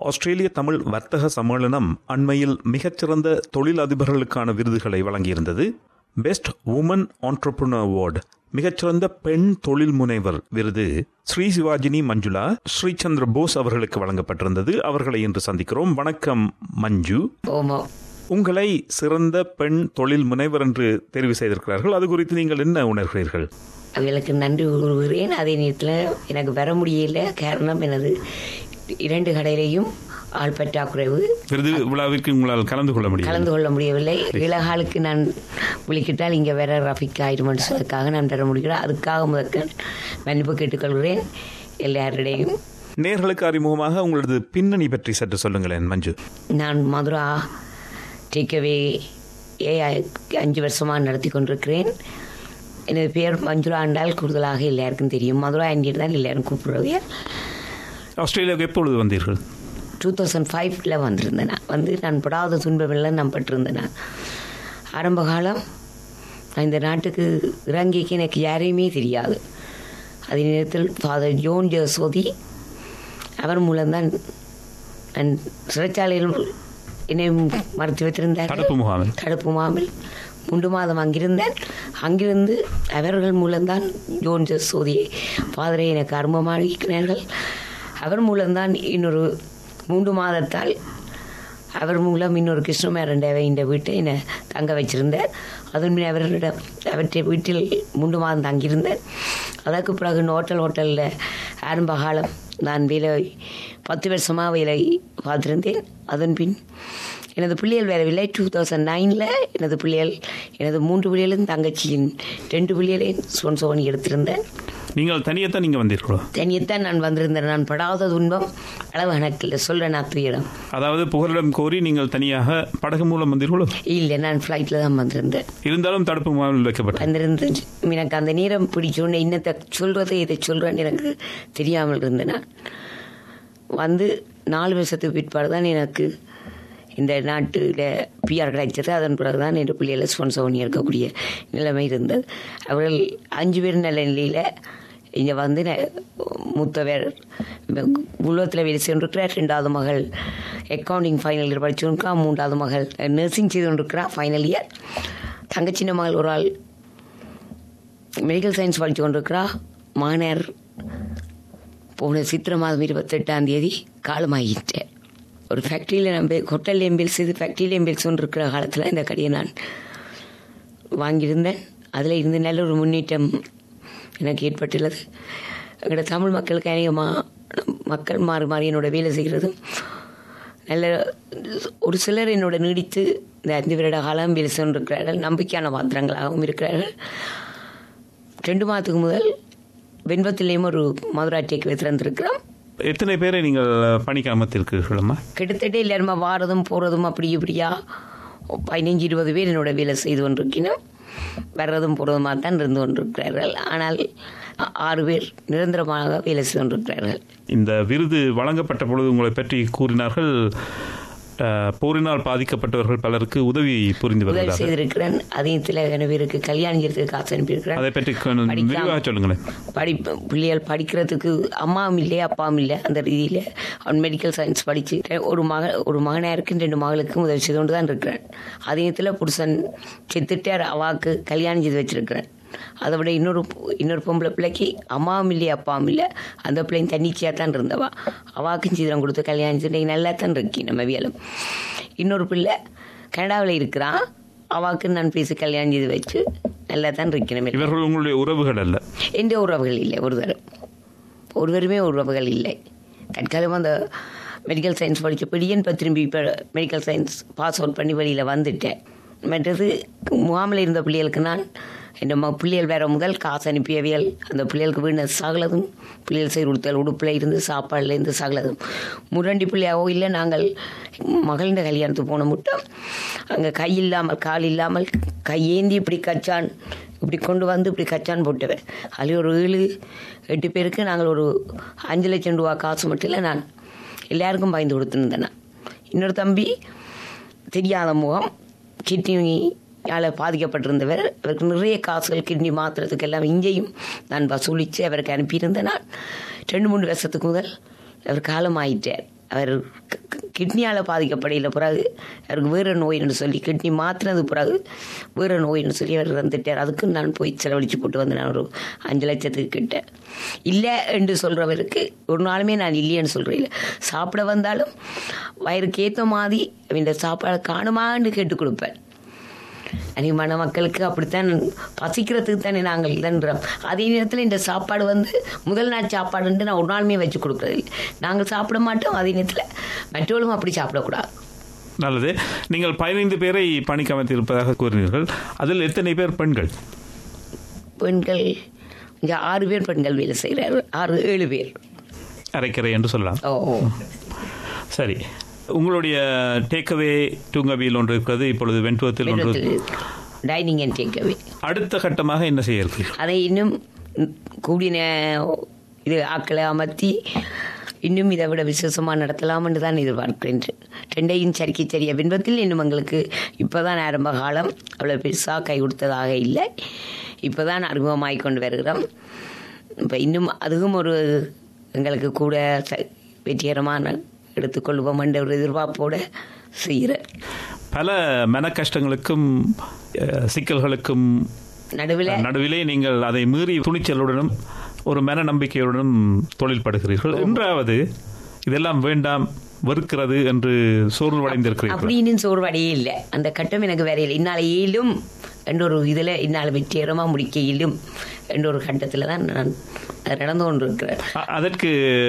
ஆஸ்திரேலிய தமிழ் வர்த்தக சம்மேளனம் அண்மையில் மிகச்சிறந்த தொழில் அதிபர்களுக்கான விருதுகளை வழங்கியிருந்தது பெஸ்ட் உமன் ஆண்டர்பிரினர் அவார்டு மிகச்சிறந்த பெண் தொழில் முனைவர் விருது ஸ்ரீ சிவாஜினி மஞ்சுளா ஸ்ரீசந்திர போஸ் அவர்களுக்கு வழங்கப்பட்டிருந்தது அவர்களை இன்று சந்திக்கிறோம் வணக்கம் மஞ்சு ஓமோ உங்களை சிறந்த பெண் தொழில் முனைவர் என்று தெரிவு செய்திருக்கிறார்கள் அது குறித்து நீங்கள் என்ன உணர்கிறீர்கள் அவர்களுக்கு நன்றி கூறுகிறேன் அதே நேரத்தில் எனக்கு வர முடியல காரணம் எனது இரண்டு கடையிலையும் ஆள் பற்றாக்குறைவு விருது விழாவிற்கு உங்களால் கலந்து கொள்ள முடியும் கலந்து கொள்ள முடியவில்லை இலகாலுக்கு நான் விളിக்கிட்டால் இங்கே வேற ரஃபிக் ஆயிடுமென்னு சொன்னதுக்காக நான் பெற முடிகிறேன் அதுக்காக முதற்க மன்னிப்பு கேட்டுக்கொள்கிறேன் எல்லாரிடையும் நேர்களுக்கு அறிமுகமாக உங்களது பின்னணி பற்றி சற்று சொல்லுங்களேன் மஞ்சு நான் மதுரா டேக்அவே ஏ அஞ்சு வருஷமாக நடத்தி கொண்டிருக்கிறேன் எனது பேர் மஞ்சுளா என்றால் கூடுதலாக எல்லாருக்கும் தெரியும் மதுரா என்கிட்ட தான் எல்லாரும் கூப்பிடுறது ஆஸ்திரேலியாவுக்கு எப்பொழுது வந்தீர்கள் டூ தௌசண்ட் ஃபைவ்ல வந்திருந்தேன் நான். வந்து நான் படாத துன்பமெல்லாம் நான் பட்டிருந்தேன் நான். ஆரம்ப காலம் நான் இந்த நாட்டுக்கு இறங்கிக்கு எனக்கு யாரையுமே தெரியாது அதே நேரத்தில் ஃபாதர் ஜோன் ஜோசோதி அவர் மூலம்தான் நான் சிறைச்சாலையில் என்னை மறைத்து வைத்திருந்தார் தடுப்பு முகாமில் தடுப்பு முகாமில் மூன்று மாதம் அங்கிருந்தேன் அங்கிருந்து அவர்கள் மூலம்தான் ஜோன் ஜோதியை ஃபாதரை எனக்கு அறிமுகமாக்கினார்கள் அவர் மூலம்தான் இன்னொரு மூன்று மாதத்தால் அவர் மூலம் இன்னொரு கிருஷ்ணமேரண்டவை இந்த வீட்டை என்னை தங்க வச்சிருந்தார் அதன் பின் அவர்களிடம் அவற்றை வீட்டில் மூன்று மாதம் தங்கியிருந்தேன் அதற்கு பிறகு ஹோட்டல் ஹோட்டலில் ஆரம்ப காலம் நான் வேலை பத்து வருஷமாக வேலை பார்த்திருந்தேன் அதன் பின் எனது பிள்ளைகள் வரவில்லை டூ தௌசண்ட் நைனில் எனது பிள்ளைகள் எனது மூன்று பிள்ளைகளும் தங்கச்சியின் ரெண்டு பிள்ளைகளையும் ஸ்பான்சர் பண்ணி எடுத்திருந்தேன் நீங்கள் தனியத்தான் நீங்க வந்தீர்களோ தனியத்தான் நான் வந்திருந்தேன் நான் படாத துன்பம் அளவு கணக்கில் சொல்கிறேன் நான் துயரம் அதாவது புகலிடம் கோரி நீங்கள் தனியாக படகு மூலம் வந்தீர்களோ இல்லை நான் ஃப்ளைட்டில் தான் வந்திருந்தேன் இருந்தாலும் தடுப்பு முகாமில் வைக்கப்பட்ட வந்திருந்து எனக்கு அந்த நேரம் பிடிச்சோன்னு இன்னத்தை சொல்கிறது இதை சொல்கிறேன்னு எனக்கு தெரியாமல் இருந்தேன் நான் வந்து நாலு வருஷத்துக்கு பிற்பாடு தான் எனக்கு இந்த நாட்டில் பிஆர் கிடைச்சது அதன் பிறகு தான் என் பிள்ளைகளை ஸ்பான்சர் பண்ணி இருக்கக்கூடிய நிலைமை இருந்தது அவர்கள் அஞ்சு பேர் நல்ல நிலையில் இங்கே வந்து ந- மூத்தவர் உலகத்தில் வேலை சென்றிருக்கிறார் ரெண்டாவது மகள் அக்கவுண்டிங் ஃபைனல் இயர் படிச்சுருக்கா மூன்றாவது மகள் நர்சிங் செய்து கொண்டிருக்கிறா ஃபைனல் இயர் தங்கச்சின்ன மகள் ஒரு ஆள் மெடிக்கல் சயின்ஸ் படித்து கொண்டிருக்கிறா மாணவர் போன சித்திரை மாதம் இருபத்தெட்டாம் தேதி காலமாகிட்டேன் ஒரு ஃபேக்ட்ரியில் நம்ம ஹோட்டல் எம்பில்ஸ் இது ஃபேக்ட்ரியில் எம்பில்ஸ் ஒன்று இருக்கிற காலத்தில் இந்த கடையை நான் வாங்கியிருந்தேன் அதில் இருந்து நல்ல ஒரு முன்னேற்றம் எனக்கு ஏற்பட்டுள்ளது எங்களோட தமிழ் மக்களுக்கு அநேகமாக மக்கள் மாறி மாறி என்னோட வேலை செய்கிறதும் நல்ல ஒரு சிலர் என்னோட நீடித்து இந்த அஞ்சு வருட காலம் வேலை சென்றிருக்கிறார்கள் நம்பிக்கையான பாத்திரங்களாகவும் இருக்கிறார்கள் ரெண்டு மாதத்துக்கு முதல் வெண்பத்திலையும் ஒரு மதுரா டேக் வைத்திருந்திருக்கிறோம் எத்தனை பேரை நீங்கள் பணிக்கு அமர்த்திருக்கிறீர்களம்மா கிட்டத்தட்ட எல்லாருமா வாரதும் போகிறதும் அப்படி இப்படியா பதினஞ்சு இருபது பேர் என்னோட வேலை செய்து கொண்டிருக்கணும் வர்றதும் போகிறதுமா தான் இருந்து கொண்டிருக்கிறார்கள் ஆனால் ஆ- ஆறு பேர் நிரந்தரமாக வேலை செய்து கொண்டிருக்கிறார்கள் இந்த விருது வழங்கப்பட்ட பொழுது உங்களை பற்றி கூறினார்கள் அஹ், போரினால் பாதிக்கப்பட்டவர்கள் பலருக்கு உதவி புரிந்து உதவி வருவதாக செய்திருக்கிறேன் அதையும் சில பேருக்கு கல்யாணம் செய்யறதுக்கு காசு அனுப்பியிருக்கிறேன் அதை பற்றி கொஞ்சம் படிக்கலாம். விரிவாக சொல்லுங்களேன் படி பிள்ளைகள் படிக்கிறதுக்கு அம்மாவும் இல்லை அப்பாவும் இல்லை அந்த ரீதியில் அவன் மெடிக்கல் சயின்ஸ் படித்து ஒரு மக ஒரு மகனாருக்கும் ரெண்டு மகளுக்கும் உதவி செய்து கொண்டு தான் இருக்கிறேன் அதயத்தில் புருஷன் செத்துட்டார் அவாக்கு கல்யாணம் செய்து வச்சிருக்கிறேன் அதை விட இன்னொரு இன்னொரு பொம்பளை பிள்ளைக்கு அம்மாவும் இல்லை அப்பாவும் இல்லை அந்த பிள்ளைங்க தன்னிச்சையாக தான் இருந்தவா அவாக்கும் சீதனம் கொடுத்து கல்யாணம் செய்து இன்னைக்கு நல்லா தான் இருக்கி நம்ம வியலும் இன்னொரு பிள்ளை கனடாவில் இருக்கிறான் அவாக்கு நான் பேசி கல்யாணம் செய்து வச்சு நல்லா தான் இருக்கிறேன் இவர்கள் உங்களுடைய உறவுகள் அல்ல எந்த உறவுகள் இல்லை ஒருவர் ஒருவருமே உறவுகள் இல்லை தற்காலம் அந்த மெடிக்கல் சயின்ஸ் படித்த பிடியன் இப்போ திரும்பி இப்போ மெடிக்கல் சயின்ஸ் பாஸ் அவுட் பண்ணி வெளியில் வந்துட்டேன் மற்றது முகாமில் இருந்த பிள்ளைகளுக்கு நான் என் ம பிள்ளைகள் வேற முதல் காசு அனுப்பியவியல் அந்த பிள்ளைகளுக்கு வீண சகலதும் பிள்ளைகள் செய்து கொடுத்தல் உடுப்பில் இருந்து சாப்பாடுல இருந்து சகலதும் முரண்டி பிள்ளையாவோ இல்லை நாங்கள் மகளின் கல்யாணத்துக்கு போன முட்டோம் அங்கே கை இல்லாமல் கால் இல்லாமல் கையேந்தி இப்படி கச்சான் இப்படி கொண்டு வந்து இப்படி கச்சான் போட்டுவேன் அதில் ஒரு ஏழு எட்டு பேருக்கு நாங்கள் ஒரு அஞ்சு லட்சம் ரூபா காசு மட்டும் இல்லை நான் எல்லாருக்கும் பயந்து கொடுத்துருந்தேன் நான். இன்னொரு தம்பி தெரியாத முகம் கிட்னியால் பாதிக்கப்பட்டிருந்தவர் அவருக்கு நிறைய காசுகள் கிட்னி மாத்துறதுக்கு எல்லாம் இங்கேயும் நான் வசூலித்து அவருக்கு அனுப்பியிருந்தேன் நான் ரெண்டு மூணு வருஷத்துக்கு முதல் அவர் காலம் ஆயிட்டார் அவர் கிட்னியால் பாதிக்கப்படையில் பிறகு அவருக்கு வேறு நோயின்னு சொல்லி கிட்னி மாற்றினது பிறகு வேறு நோயின்னு சொல்லி அவர் வந்துட்டார் அதுக்கு நான் போய் செலவழித்து போட்டு வந்தேன் நான் ஒரு அஞ்சு லட்சத்துக்கு கிட்ட இல்லை என்று சொல்கிறவருக்கு ஒரு நாளுமே நான் இல்லைன்னு சொல்கிறேன் இல்லை சாப்பிட வந்தாலும் வயிறுக்கு ஏற்ற மாதிரி இந்த சாப்பாடு காணுமான்னு கேட்டு கொடுப்பேன் அதிகமான மக்களுக்கு அப்படித்தான் பசிக்கிறதுக்கு தானே நாங்கள் இதன்றோம் அதே நேரத்தில் இந்த சாப்பாடு வந்து முதல் நாள் சாப்பாடுன்ட்டு நான் ஒரு நாளுமே வச்சு கொடுக்குறது இல்லை நாங்கள் சாப்பிட மாட்டோம் அதே நேரத்தில் மற்றவர்களும் அப்படி சாப்பிடக்கூடாது நல்லது நீங்கள் பதினைந்து பேரை பணிக்கு அமைத்திருப்பதாக கூறினீர்கள் அதில் எத்தனை பேர் பெண்கள் பெண்கள் இங்கே ஆறு பேர் பெண்கள் வேலை செய்கிறார் ஆறு ஏழு பேர் அரைக்கரை என்று சொல்லலாம் ஓ ஓ. சரி உங்களுடைய டேக்அவே டூங்கவியில் ஒன்று இருக்கிறது இப்பொழுது வெண்துவத்தில் ஒன்று டைனிங் அண்ட் டேக்அவே அடுத்த கட்டமாக என்ன செய்ய இருக்கிறீர்கள் அதை இன்னும் கூடின இது ஆக்களை அமர்த்தி இன்னும் இதை விட விசேஷமாக நடத்தலாம் என்று தான் எதிர்பார்க்கிறேன் ரெண்டையும் சரிக்கு சரிய பின்பத்தில் இன்னும் எங்களுக்கு இப்போ தான் ஆரம்ப காலம் அவ்வளோ பெருசாக கை கொடுத்ததாக இல்லை இப்போ தான் அறிமுகமாகி கொண்டு வருகிறோம் இப்போ இன்னும் அதுவும் ஒரு எங்களுக்கு கூட ச- வெற்றிகரமான எடுத்துக்கொள்வோம் என்ற ஒரு எதிர்பார்ப்போடு செய்கிறேன் பல மன கஷ்டங்களுக்கும் அஹ், சிக்கல்களுக்கும் நடுவில் நடுவிலே நீங்கள் அதை மீறி துணிச்சலுடனும் ஒரு மன நம்பிக்கையுடனும் தொழில் படுகிறீர்கள் என்றாவது இதெல்லாம் வேண்டாம் வெறுக்கிறது என்று சோர்வடைந்திருக்கிறீர்கள் அப்படி இன்னும் சோர்வடையே இல்லை அந்த கட்டம் எனக்கு வேற இல்லை இந்நாள் இயலும் என்ற ஒரு இதில் இந்நாள் வெற்றிகரமாக முடிக்க இயலும் என்ற ஒரு கட்டத்தில் தான் நான் அது நடந்து கொண்டு இருக்கிறேன் அ- அதற்கு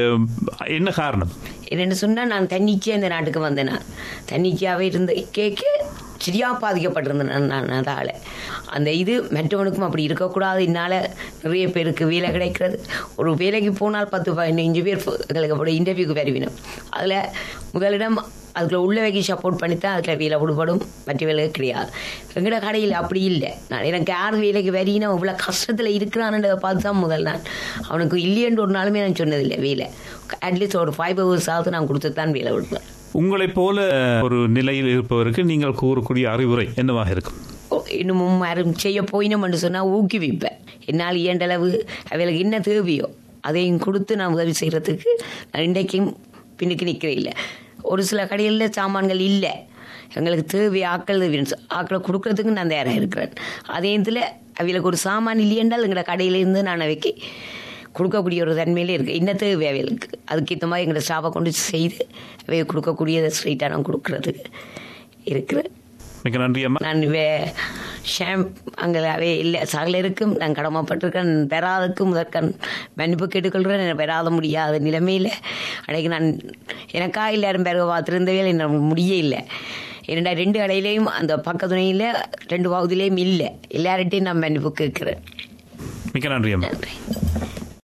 என்ன காரணம் என்னென்னு சொன்னால் நான் தன்னிச்சையாக இந்த நாட்டுக்கு வந்தேன் நான் தன்னிச்சையாகவே இருந்த கேட்க சரியா பாதிக்கப்பட்டிருந்தேன் நான் நான் அதால் அந்த இது மற்றவனுக்கும் அப்படி இருக்கக்கூடாது என்னால் நிறைய பேருக்கு வேலை கிடைக்கிறது ஒரு வேலைக்கு போனால் பத்து பதினஞ்சு பேர் ஃபோ- எங்களுக்கு அப்படி இன்டர்வியூக்கு வருவினோம் அதில் முதலிடம் அதுக்குள்ள உள்ள வைக்க சப்போர்ட் பண்ணி தான் அதில் வேலை விடுபடும் மற்ற வேலை கிடையாது எங்கட கடையில் அப்படி இல்லை நான் எனக்கு யார் வேலைக்கு வரினா இவ்வளோ கஷ்டத்தில் இருக்கிறான்றதை பார்த்து தான் முதல் நான் அவனுக்கு இல்லையன்ற ஒரு நாளுமே நான் சொன்னதில்லை வேலை அட்லீஸ்ட் ஒரு ஃபைவ் ஹவர்ஸ் ஆகுது நான் கொடுத்து தான் வேலை விடுவேன் உங்களைப் போல ஒரு நிலையில் இருப்பவருக்கு நீங்கள் கூறக்கூடிய அறிவுரை என்னவாக இருக்கும் ஓ, இன்னமும் யாரும் செய்ய போயினோம் என்று சொன்னால் ஊக்குவிப்பேன் என்னால் இயன்றளவு அவளுக்கு என்ன தேவையோ அதையும் கொடுத்து நான் உதவி செய்கிறதுக்கு நான் இன்றைக்கும் பின்னுக்கு நிற்கிறேன் இல்லை ஒரு சில கடைகளில் சாமான்கள் இல்லை எங்களுக்கு தேவை ஆக்கள் தேவைன்னு ஆக்களை கொடுக்கறதுக்கு நான் தயாராக இருக்கிறேன் அதே இதில் அவளுக்கு ஒரு சாமான் இல்லையென்றால் எங்களோட கடையிலேருந்து நான் அவைக்கு கொடுக்கக்கூடிய ஒரு தன்மையிலே இருக்குது இன்ன தேவை அவைகளுக்கு அதுக்கேற்ற மாதிரி எங்களை ஸ்டாஃபை கொண்டு செய்து அவையை கொடுக்கக்கூடியதை ஸ்ட்ரைட்டாக நான் கொடுக்கறதுக்கு இருக்கிறேன் மிக நன்றி அம்மா நான் வே ஷாம் அங்களாவே இல்லை சகலருக்கும் நான் கடமைப்பட்டிருக்கேன் பெறாததுக்கு முதற்கண் மன்னிப்பு கேட்டுக்கொள்கிறேன் எனக்கு பெறாத முடியாத நிலைமையில் அன்றைக்கு நான் எனக்கா எல்லாரும் பிறகு பார்த்துருந்தவே எனக்கு முடிய இல்லை என்னடா ரெண்டு கடையிலையும் அந்த பக்கத்துணையில் ரெண்டு பகுதியிலையும் இல்லை எல்லார்கிட்டையும் நான் மன்னிப்பு கேட்குறேன் மிக நன்றி அம்மா நன்றி